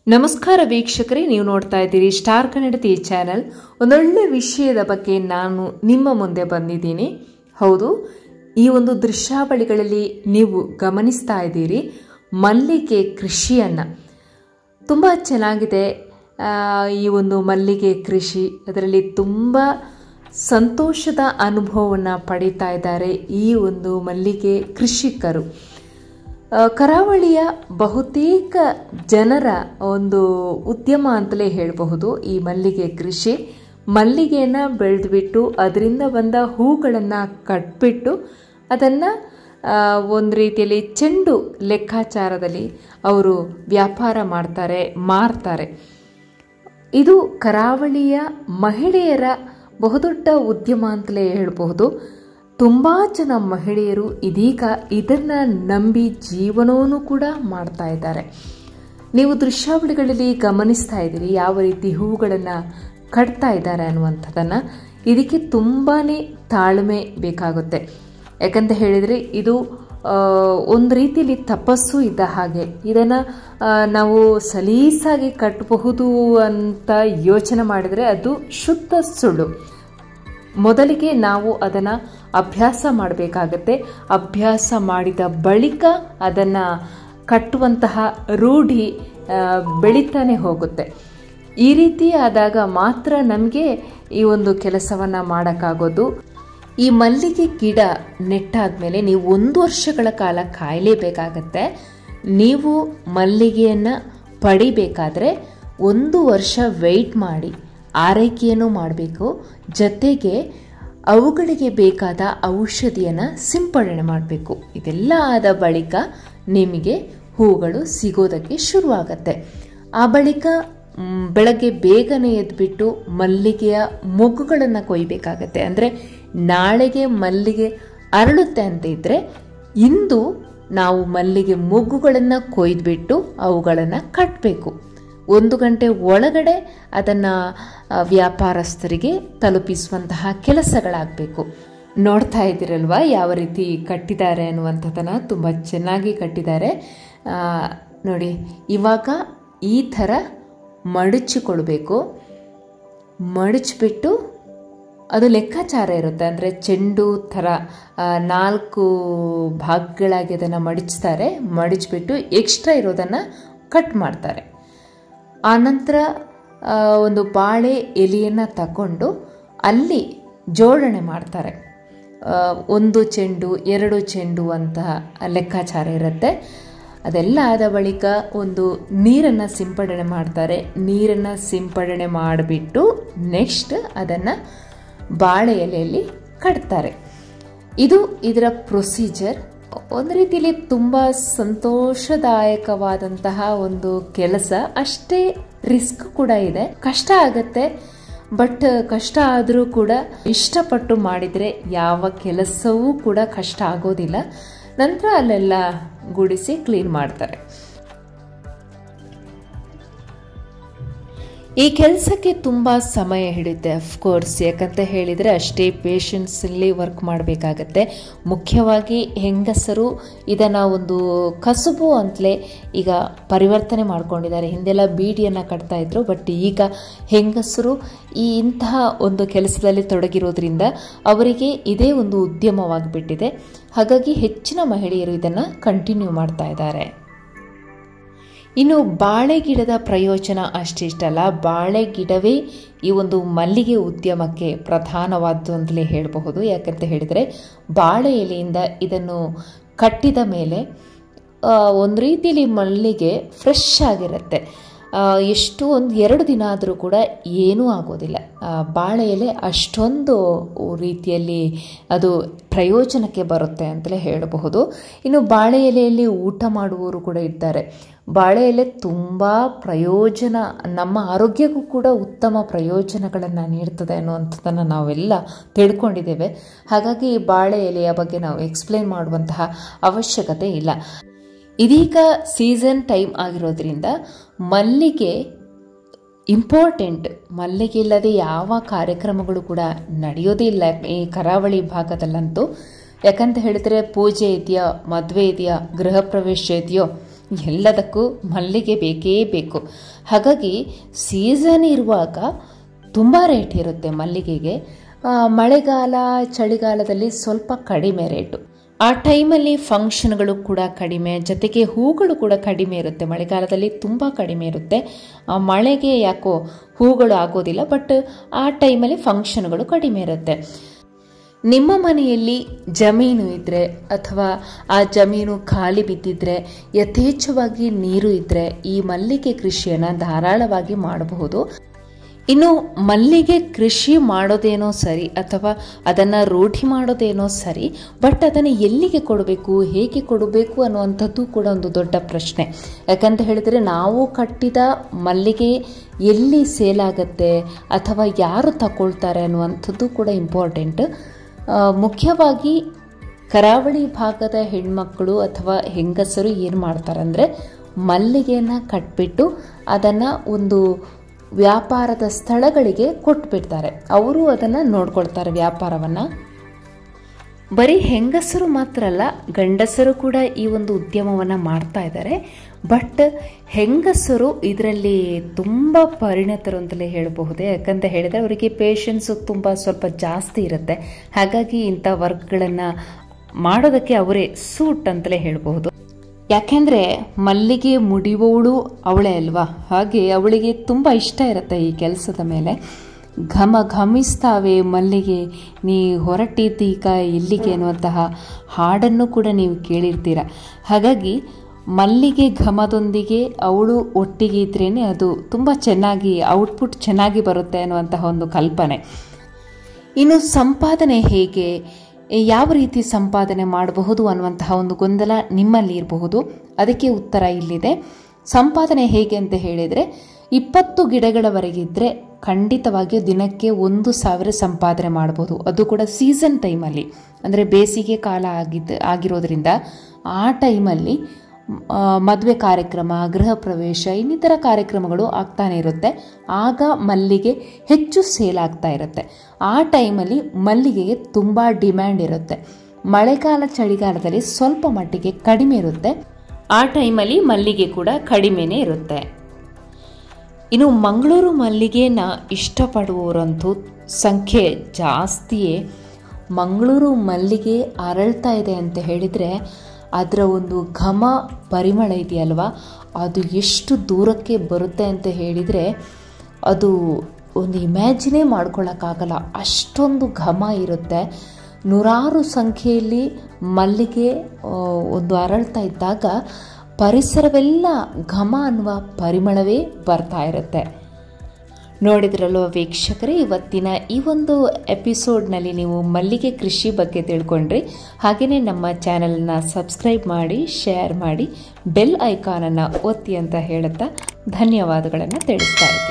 ನಮಸ್ಕಾರ ವೀಕ್ಷಕರೇ ನೀವು ನೋಡ್ತಾ ಇದ್ದೀರಿ ಸ್ಟಾರ್ ಕನ್ನಡತಿ ಚಾನೆಲ್ ಒಂದೊಳ್ಳೆ ವಿಷಯದ ಬಗ್ಗೆ ನಾನು ನಿಮ್ಮ ಮುಂದೆ ಬಂದಿದ್ದೀನಿ ಹೌದು ಈ ಒಂದು ದೃಶ್ಯಾವಳಿಗಳಲ್ಲಿ ನೀವು ಗಮನಿಸ್ತಾ ಇದ್ದೀರಿ ಮಲ್ಲಿಗೆ ಕೃಷಿಯನ್ನು ತುಂಬ ಚೆನ್ನಾಗಿದೆ ಆ, ಈ ಒಂದು ಮಲ್ಲಿಗೆ ಕೃಷಿ ಅದರಲ್ಲಿ ತುಂಬ ಸಂತೋಷದ ಅನುಭವವನ್ನು ಪಡೀತಾ ಇದ್ದಾರೆ ಈ ಒಂದು ಮಲ್ಲಿಗೆ ಕೃಷಿಕರು ಆ, ಕರಾವಳಿಯ ಬಹುತೇಕ ಜನರ ಒಂದು ಉದ್ಯಮ ಅಂತಲೇ ಹೇಳಬಹುದು ಈ ಮಲ್ಲಿಗೆ ಕೃಷಿ ಮಲ್ಲಿಗೆಯನ್ನು ಬೆಳೆದ್ಬಿಟ್ಟು ಅದರಿಂದ ಬಂದ ಹೂಗಳನ್ನು ಕಟ್ಬಿಟ್ಟು ಅದನ್ನು ಒಂದು ರೀತಿಯಲ್ಲಿ ಚೆಂಡು ಲೆಕ್ಕಾಚಾರದಲ್ಲಿ ಅವರು ವ್ಯಾಪಾರ ಮಾಡ್ತಾರೆ ಮಾರ್ತಾರೆ ಇದು ಕರಾವಳಿಯ ಮಹಿಳೆಯರ ಬಹುದೊಡ್ಡ ಉದ್ಯಮ ಅಂತಲೇ ಹೇಳಬಹುದು ತುಂಬ ಜನ ಮಹಿಳೆಯರು ಇದೀಗ ಇದನ್ನು ನಂಬಿ ಜೀವನವನ್ನು ಕೂಡ ಮಾಡ್ತಾ ಇದ್ದಾರೆ ನೀವು ದೃಶ್ಯಾವಳಿಗಳಲ್ಲಿ ಗಮನಿಸ್ತಾ ಇದ್ದೀರಿ ಯಾವ ರೀತಿ ಹೂಗಳನ್ನು ಕಟ್ತಾ ಇದ್ದಾರೆ ಅನ್ನುವಂಥದ್ದನ್ನು ಇದಕ್ಕೆ ತುಂಬಾ ತಾಳ್ಮೆ ಬೇಕಾಗುತ್ತೆ ಯಾಕಂತ ಹೇಳಿದರೆ ಇದು ಆ, ಒಂದು ರೀತಿಯಲ್ಲಿ ತಪಸ್ಸು ಇದ್ದ ಹಾಗೆ ಇದನ್ನು ನಾವು ಸಲೀಸಾಗಿ ಕಟ್ಟಬಹುದು ಅಂತ ಯೋಚನೆ ಮಾಡಿದರೆ ಅದು ಶುದ್ಧ ಸುಳ್ಳು ಮೊದಲಿಗೆ ನಾವು ಅದನ್ನು ಅಭ್ಯಾಸ ಮಾಡಬೇಕಾಗತ್ತೆ ಅಭ್ಯಾಸ ಮಾಡಿದ ಬಳಿಕ ಅದನ್ನು ಕಟ್ಟುವಂತಹ ರೂಢಿ ಆ, ಬೆಳೀತಾನೆ ಹೋಗುತ್ತೆ ಈ ರೀತಿ ಆದಾಗ ಮಾತ್ರ ನಮಗೆ ಈ ಒಂದು ಕೆಲಸವನ್ನು ಮಾಡೋಕ್ಕಾಗೋದು ಈ ಮಲ್ಲಿಗೆ ಗಿಡ ನೆಟ್ಟಾದ್ಮೇಲೆ ನೀವು ಒಂದು ವರ್ಷಗಳ ಕಾಲ ಕಾಯಲೇಬೇಕಾಗತ್ತೆ ನೀವು ಮಲ್ಲಿಗೆಯನ್ನು ಪಡಿಬೇಕಾದ್ರೆ ಒಂದು ವರ್ಷ ವೆಯ್ಟ್ ಮಾಡಿ ಆರೈಕೆಯನ್ನು ಮಾಡಬೇಕು ಜೊತೆಗೆ ಅವುಗಳಿಗೆ ಬೇಕಾದ ಔಷಧಿಯನ್ನು ಸಿಂಪಡಣೆ ಮಾಡಬೇಕು ಇದೆಲ್ಲ ಆದ ಬಳಿಕ ನಿಮಗೆ ಹೂಗಳು ಸಿಗೋದಕ್ಕೆ ಶುರುವಾಗತ್ತೆ ಆ ಬಳಿಕ ಮ್, ಬೆಳಗ್ಗೆ ಬೇಗನೆ ಎದ್ಬಿಟ್ಟು ಮಲ್ಲಿಗೆಯ ಮೊಗ್ಗುಗಳನ್ನು ಕೊಯ್ಬೇಕಾಗತ್ತೆ ಅಂದರೆ ನಾಳೆಗೆ ಮಲ್ಲಿಗೆ ಅರಳುತ್ತೆ ಅಂತ ಇದ್ದರೆ ಇಂದು ನಾವು ಮಲ್ಲಿಗೆ ಮೊಗ್ಗುಗಳನ್ನು ಕೊಯ್ದುಬಿಟ್ಟು ಅವುಗಳನ್ನು ಕಟ್ಟಬೇಕು ಒಂದು ಗಂಟೆ ಒಳಗಡೆ ಅದನ್ನು ವ್ಯಾಪಾರಸ್ಥರಿಗೆ ತಲುಪಿಸುವಂತಹ ಕೆಲಸಗಳಾಗಬೇಕು ನೋಡ್ತಾ ಇದ್ದೀರಲ್ವಾ ಯಾವ ರೀತಿ ಕಟ್ಟಿದ್ದಾರೆ ಅನ್ನುವಂಥದ್ದನ್ನು ತುಂಬ ಚೆನ್ನಾಗಿ ಕಟ್ಟಿದ್ದಾರೆ ಆ, ನೋಡಿ ಇವಾಗ ಈ ಥರ ಮಡಚಿಕೊಳ್ಬೇಕು ಮಡಚಿಬಿಟ್ಟು ಅದು ಲೆಕ್ಕಾಚಾರ ಇರುತ್ತೆ ಅಂದರೆ ಚೆಂಡು ಥರ ಆ, ನಾಲ್ಕು ಭಾಗಗಳಾಗಿ ಅದನ್ನು ಮಡಚ್ತಾರೆ ಮಡಚಿಬಿಟ್ಟು ಎಕ್ಸ್ಟ್ರಾ ಇರೋದನ್ನು ಕಟ್ ಮಾಡ್ತಾರೆ ಆನಂತರ ಆ, ಒಂದು ಬಾಳೆ ಎಲೆಯನ್ನು ತಗೊಂಡು ಅಲ್ಲಿ ಜೋಡಣೆ ಮಾಡ್ತಾರೆ ಆ, ಒಂದು ಚೆಂಡು ಎರಡು ಚೆಂಡು ಅಂತ ಲೆಕ್ಕಾಚಾರ ಇರುತ್ತೆ ಅದೆಲ್ಲ ಆದ ಬಳಿಕ ಒಂದು ನೀರನ್ನು ಸಿಂಪಡಣೆ ಮಾಡ್ತಾರೆ ನೀರನ್ನು ಸಿಂಪಡಣೆ ಮಾಡಿಬಿಟ್ಟು ನೆಕ್ಸ್ಟ್ ಅದನ್ನು ಬಾಳೆ ಎಲೆಯಲ್ಲಿ ಕಟ್ತಾರೆ ಇದು ಇದರ ಪ್ರೊಸೀಜರ್ ಒಂದು ರೀತಿಯಲ್ಲಿ ತುಂಬ ಸಂತೋಷದಾಯಕವಾದಂತಹ ಒಂದು ಕೆಲಸ ಅಷ್ಟೇ ರಿಸ್ಕ್ ಕೂಡ ಇದೆ ಕಷ್ಟ ಆಗತ್ತೆ ಬಟ್ ಕಷ್ಟ ಆದರೂ ಕೂಡ ಇಷ್ಟಪಟ್ಟು ಮಾಡಿದರೆ ಯಾವ ಕೆಲಸವೂ ಕೂಡ ಕಷ್ಟ ಆಗೋದಿಲ್ಲ ನಂತರ ಅಲ್ಲೆಲ್ಲ ಗುಡಿಸಿ ಕ್ಲೀನ್ ಮಾಡ್ತಾರೆ ಈ ಕೆಲಸಕ್ಕೆ ತುಂಬ ಸಮಯ ಹಿಡಿಯುತ್ತೆ ಅಫ್ಕೋರ್ಸ್ ಯಾಕಂತ ಹೇಳಿದರೆ ಅಷ್ಟೇ ಪೇಷನ್ಸಲ್ಲಿ ವರ್ಕ್ ಮಾಡಬೇಕಾಗತ್ತೆ ಮುಖ್ಯವಾಗಿ ಹೆಂಗಸರು ಇದನ್ನು ಒಂದು ಕಸುಬು ಅಂತಲೇ ಈಗ ಪರಿವರ್ತನೆ ಮಾಡ್ಕೊಂಡಿದ್ದಾರೆ ಹಿಂದೆಲ್ಲ ಬೀಡಿಯನ್ನು ಕಟ್ತಾ ಇದ್ರು ಬಟ್ ಈಗ ಹೆಂಗಸರು ಈ ಇಂತಹ ಒಂದು ಕೆಲಸದಲ್ಲಿ ತೊಡಗಿರೋದ್ರಿಂದ ಅವರಿಗೆ ಇದೇ ಒಂದು ಉದ್ಯಮವಾಗಿಬಿಟ್ಟಿದೆ ಹಾಗಾಗಿ ಹೆಚ್ಚಿನ ಮಹಿಳೆಯರು ಇದನ್ನು ಕಂಟಿನ್ಯೂ ಮಾಡ್ತಾ ಇದ್ದಾರೆ ಇನ್ನು ಬಾಳೆ ಗಿಡದ ಪ್ರಯೋಜನ ಅಷ್ಟಿಷ್ಟಲ್ಲ ಬಾಳೆ ಗಿಡವೇ ಈ ಒಂದು ಮಲ್ಲಿಗೆ ಉದ್ಯಮಕ್ಕೆ ಪ್ರಧಾನವಾದ್ದು ಅಂತಲೇ ಹೇಳಬಹುದು ಯಾಕಂತ ಹೇಳಿದರೆ ಬಾಳೆ ಎಲೆಯಿಂದ ಇದನ್ನು ಕಟ್ಟಿದ ಮೇಲೆ ಆ, ಒಂದು ರೀತಿಯಲ್ಲಿ ಮಲ್ಲಿಗೆ ಫ್ರೆಶ್ ಆಗಿರುತ್ತೆ ಆ, ಎಷ್ಟು ಒಂದು ಎರಡು ದಿನ ಆದರೂ ಕೂಡ ಏನೂ ಆಗೋದಿಲ್ಲ ಆ, ಬಾಳೆ ಎಲೆ ಅಷ್ಟೊಂದು ರೀತಿಯಲ್ಲಿ ಅದು ಪ್ರಯೋಜನಕ್ಕೆ ಬರುತ್ತೆ ಅಂತಲೇ ಹೇಳಬಹುದು ಇನ್ನು ಬಾಳೆ ಎಲೆಯಲ್ಲಿ ಊಟ ಮಾಡುವವರು ಕೂಡ ಇದ್ದಾರೆ ಬಾಳೆ ಎಲೆ ತುಂಬ ಪ್ರಯೋಜನ ನಮ್ಮ ಆರೋಗ್ಯಕ್ಕೂ ಕೂಡ ಉತ್ತಮ ಪ್ರಯೋಜನಗಳನ್ನು ನೀಡ್ತದೆ ಅನ್ನುವಂಥದ್ದನ್ನು ನಾವೆಲ್ಲ ತಿಳ್ಕೊಂಡಿದ್ದೇವೆ ಹಾಗಾಗಿ ಈ ಬಾಳೆ ಎಲೆಯ ಬಗ್ಗೆ ನಾವು ಎಕ್ಸ್ಪ್ಲೇನ್ ಮಾಡುವಂತಹ ಅವಶ್ಯಕತೆ ಇಲ್ಲ ಇದೀಗ ಸೀಸನ್ ಟೈಮ್ ಆಗಿರೋದ್ರಿಂದ ಮಲ್ಲಿಗೆ ಇಂಪಾರ್ಟೆಂಟ್ ಮಲ್ಲಿಗೆ ಇಲ್ಲದೆ ಯಾವ ಕಾರ್ಯಕ್ರಮಗಳು ಕೂಡ ನಡೆಯೋದೇ ಇಲ್ಲ ಈ ಕರಾವಳಿ ಭಾಗದಲ್ಲಂತೂ ಯಾಕಂತ ಹೇಳಿದರೆ ಪೂಜೆ ಇದೆಯಾ ಮದುವೆ ಇದೆಯಾ ಗೃಹ ಪ್ರವೇಶ ಇದೆಯೋ ಎಲ್ಲದಕ್ಕೂ ಮಲ್ಲಿಗೆ ಬೇಕೇ ಬೇಕು ಹಾಗಾಗಿ ಸೀಸನ್ ಇರುವಾಗ ತುಂಬ ರೇಟ್ ಇರುತ್ತೆ ಮಲ್ಲಿಗೆಗೆ ಆ, ಮಳೆಗಾಲ ಚಳಿಗಾಲದಲ್ಲಿ ಸ್ವಲ್ಪ ಕಡಿಮೆ ರೇಟು ಆ ಟೈಮಲ್ಲಿ ಫಂಕ್ಷನ್ಗಳು ಕೂಡ ಕಡಿಮೆ ಜೊತೆಗೆ ಹೂಗಳು ಕೂಡ ಕಡಿಮೆ ಇರುತ್ತೆ ಮಳೆಗಾಲದಲ್ಲಿ ತುಂಬ ಕಡಿಮೆ ಇರುತ್ತೆ ಆ ಮಳೆಗೆ ಯಾಕೋ ಹೂಗಳು ಆಗೋದಿಲ್ಲ ಬಟ್ ಆ ಟೈಮಲ್ಲಿ ಫಂಕ್ಷನ್ಗಳು ಕಡಿಮೆ ಇರುತ್ತೆ ನಿಮ್ಮ ಮನೆಯಲ್ಲಿ ಜಮೀನು ಇದ್ದರೆ ಅಥವಾ ಆ ಜಮೀನು ಖಾಲಿ ಬಿದ್ದಿದ್ರೆ ಯಥೇಚ್ಛವಾಗಿ ನೀರು ಇದ್ದರೆ ಈ ಮಲ್ಲಿಗೆ ಕೃಷಿಯನ್ನು ಧಾರಾಳವಾಗಿ ಮಾಡಬಹುದು ಇನ್ನು ಮಲ್ಲಿಗೆ ಕೃಷಿ ಮಾಡೋದೇನೋ ಸರಿ ಅಥವಾ ಅದನ್ನು ರೂಢಿ ಮಾಡೋದೇನೋ ಸರಿ ಬಟ್ ಅದನ್ನು ಎಲ್ಲಿಗೆ ಕೊಡಬೇಕು ಹೇಗೆ ಕೊಡಬೇಕು ಅನ್ನುವಂಥದ್ದು ಕೂಡ ಒಂದು ದೊಡ್ಡ ಪ್ರಶ್ನೆ ಯಾಕಂತ ಹೇಳಿದರೆ ನಾವು ಕಟ್ಟಿದ ಮಲ್ಲಿಗೆ ಎಲ್ಲಿ ಸೇಲ್ ಆಗುತ್ತೆ ಅಥವಾ ಯಾರು ತಗೊಳ್ತಾರೆ ಅನ್ನುವಂಥದ್ದು ಕೂಡ ಇಂಪಾರ್ಟೆಂಟ್ ಆ, ಮುಖ್ಯವಾಗಿ ಕರಾವಳಿ ಭಾಗದ ಹೆಣ್ಮಕ್ಕಳು ಅಥವಾ ಹೆಂಗಸರು ಏನು ಮಾಡ್ತಾರೆ ಅಂದರೆ ಮಲ್ಲಿಗೆಯನ್ನು ಕಟ್ಬಿಟ್ಟು ಅದನ್ನು ಒಂದು ವ್ಯಾಪಾರದ ಸ್ಥಳಗಳಿಗೆ ಕೊಟ್ಬಿಡ್ತಾರೆ ಅವರು ಅದನ್ನು ನೋಡ್ಕೊಳ್ತಾರೆ ವ್ಯಾಪಾರವನ್ನು ಬರೀ ಹೆಂಗಸರು ಮಾತ್ರ ಅಲ್ಲ ಗಂಡಸರು ಕೂಡ ಈ ಒಂದು ಉದ್ಯಮವನ್ನು ಮಾಡ್ತಾ ಇದ್ದಾರೆ ಬಟ್ ಹೆಂಗಸರು ಇದರಲ್ಲಿ ತುಂಬ ಪರಿಣತರು ಅಂತಲೇ ಹೇಳಬಹುದೇ ಯಾಕಂತ ಹೇಳಿದರೆ ಅವರಿಗೆ ಪೇಷನ್ಸು ತುಂಬ ಸ್ವಲ್ಪ ಜಾಸ್ತಿ ಇರುತ್ತೆ ಹಾಗಾಗಿ ಇಂಥ ವರ್ಕ್ಗಳನ್ನು ಮಾಡೋದಕ್ಕೆ ಅವರೇ ಸೂಟ್ ಅಂತಲೇ ಹೇಳಬಹುದು ಯಾಕೆಂದರೆ ಮಲ್ಲಿಗೆ ಮುಡಿಯುವವಳು ಅವಳೇ ಅಲ್ವಾ ಹಾಗೆ ಅವಳಿಗೆ ತುಂಬ ಇಷ್ಟ ಇರುತ್ತೆ ಈ ಕೆಲಸದ ಮೇಲೆ ಘಮ ಘಮಿಸ್ತಾವೆ ಮಲ್ಲಿಗೆ ನೀ ಹೊರಟಿದ್ದೀಗ ಎಲ್ಲಿಗೆ ಅನ್ನುವಂತಹ ಹಾಡನ್ನು ಕೂಡ ನೀವು ಕೇಳಿರ್ತೀರ ಹಾಗಾಗಿ ಮಲ್ಲಿಗೆ ಘಮದೊಂದಿಗೆ ಅವಳು ಒಟ್ಟಿಗೆ ಇದ್ರೇ ಅದು ತುಂಬ ಚೆನ್ನಾಗಿ ಔಟ್ಪುಟ್ ಚೆನ್ನಾಗಿ ಬರುತ್ತೆ ಅನ್ನುವಂತಹ ಒಂದು ಕಲ್ಪನೆ ಇನ್ನು ಸಂಪಾದನೆ ಹೇಗೆ ಯಾವ ರೀತಿ ಸಂಪಾದನೆ ಮಾಡಬಹುದು ಅನ್ನುವಂತಹ ಒಂದು ಗೊಂದಲ ನಿಮ್ಮಲ್ಲಿ ಇರಬಹುದು ಅದಕ್ಕೆ ಉತ್ತರ ಇಲ್ಲಿದೆ ಸಂಪಾದನೆ ಹೇಗೆ ಅಂತ ಹೇಳಿದರೆ ಇಪ್ಪತ್ತು ಗಿಡಗಳವರೆಗಿದ್ದರೆ ಖಂಡಿತವಾಗಿಯೂ ದಿನಕ್ಕೆ ಒಂದು ಸಾವಿರ ಸಂಪಾದನೆ ಮಾಡ್ಬೋದು ಅದು ಕೂಡ ಸೀಸನ್ ಟೈಮಲ್ಲಿ ಅಂದರೆ ಬೇಸಿಗೆ ಕಾಲ ಆಗಿದ್ದ ಆಗಿರೋದ್ರಿಂದ ಆ ಟೈಮಲ್ಲಿ ಮದುವೆ ಕಾರ್ಯಕ್ರಮ ಗೃಹ ಪ್ರವೇಶ ಇನ್ನಿತರ ಕಾರ್ಯಕ್ರಮಗಳು ಆಗ್ತಾನೆ ಇರುತ್ತೆ ಆಗ ಮಲ್ಲಿಗೆ ಹೆಚ್ಚು ಸೇಲ್ ಆಗ್ತಾ ಇರುತ್ತೆ ಆ ಟೈಮಲ್ಲಿ ಮಲ್ಲಿಗೆಗೆ ತುಂಬ ಡಿಮ್ಯಾಂಡ್ ಇರುತ್ತೆ ಮಳೆಗಾಲ ಚಳಿಗಾಲದಲ್ಲಿ ಸ್ವಲ್ಪ ಮಟ್ಟಿಗೆ ಕಡಿಮೆ ಇರುತ್ತೆ ಆ ಟೈಮಲ್ಲಿ ಮಲ್ಲಿಗೆ ಕೂಡ ಕಡಿಮೆನೇ ಇರುತ್ತೆ ಇನ್ನು ಮಂಗಳೂರು ಮಲ್ಲಿಗೆನ ಇಷ್ಟಪಡುವವರಂತೂ ಸಂಖ್ಯೆ ಜಾಸ್ತಿಯೇ ಮಂಗಳೂರು ಮಲ್ಲಿಗೆ ಅರಳ್ತಾ ಇದೆ ಅಂತ ಹೇಳಿದರೆ ಅದರ ಒಂದು ಘಮ ಪರಿಮಳ ಇದೆಯಲ್ವಾ ಅದು ಎಷ್ಟು ದೂರಕ್ಕೆ ಬರುತ್ತೆ ಅಂತ ಹೇಳಿದರೆ ಅದು ಒಂದು ಇಮ್ಯಾಜಿನೇ ಮಾಡ್ಕೊಳ್ಳೋಕ್ಕಾಗಲ್ಲ ಅಷ್ಟೊಂದು ಘಮ ಇರುತ್ತೆ ನೂರಾರು ಸಂಖ್ಯೆಯಲ್ಲಿ ಮಲ್ಲಿಗೆ ಆ, ಒಂದು ಅರಳ್ತಾ ಇದ್ದಾಗ ಪರಿಸರವೆಲ್ಲ ಘಮ ಅನ್ನುವ ಪರಿಮಳವೇ ಬರ್ತಾ ಇರುತ್ತೆ ನೋಡಿದ್ರಲ್ವ ವೀಕ್ಷಕರೇ ಇವತ್ತಿನ ಈ ಒಂದು ಎಪಿಸೋಡ್ನಲ್ಲಿ ನೀವು ಮಲ್ಲಿಗೆ ಕೃಷಿ ಬಗ್ಗೆ ತಿಳ್ಕೊಂಡ್ರಿ ಹಾಗೆಯೇ ನಮ್ಮ ಚಾನಲನ್ನು ಸಬ್ಸ್ಕ್ರೈಬ್ ಮಾಡಿ ಶೇರ್ ಮಾಡಿ ಬೆಲ್ ಐಕಾನನ್ನು ಒತ್ತಿ ಅಂತ ಹೇಳುತ್ತಾ ಧನ್ಯವಾದಗಳನ್ನು ತಿಳಿಸ್ತಾ ಇದ್ದೀನಿ